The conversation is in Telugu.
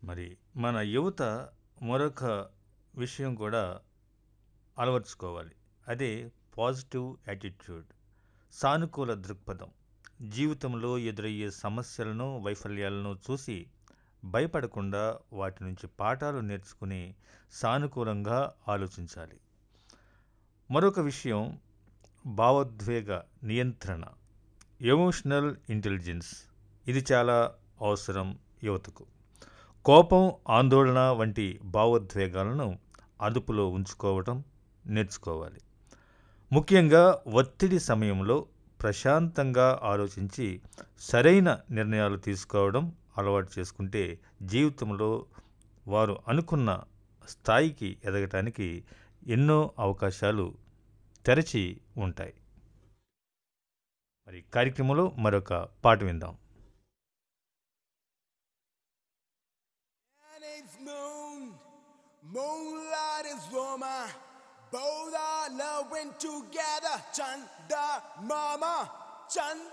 మరి మన యువత మరొక విషయం కూడా అలవర్చుకోవాలి అదే పాజిటివ్ యాటిట్యూడ్ సానుకూల దృక్పథం జీవితంలో ఎదురయ్యే సమస్యలను వైఫల్యాలను చూసి భయపడకుండా వాటి నుంచి పాఠాలు నేర్చుకుని సానుకూలంగా ఆలోచించాలి మరొక విషయం భావోద్వేగ నియంత్రణ ఎమోషనల్ ఇంటెలిజెన్స్ ఇది చాలా అవసరం యువతకు కోపం ఆందోళన వంటి భావోద్వేగాలను అదుపులో ఉంచుకోవటం నేర్చుకోవాలి ముఖ్యంగా ఒత్తిడి సమయంలో ప్రశాంతంగా ఆలోచించి సరైన నిర్ణయాలు తీసుకోవడం అలవాటు చేసుకుంటే జీవితంలో వారు అనుకున్న స్థాయికి ఎదగటానికి ఎన్నో అవకాశాలు తెరచి ఉంటాయి మరి కార్యక్రమంలో మరొక పాట విందాం And it's moon, moonlight is warmer. Both are loving together. Chanda mama, Chanda.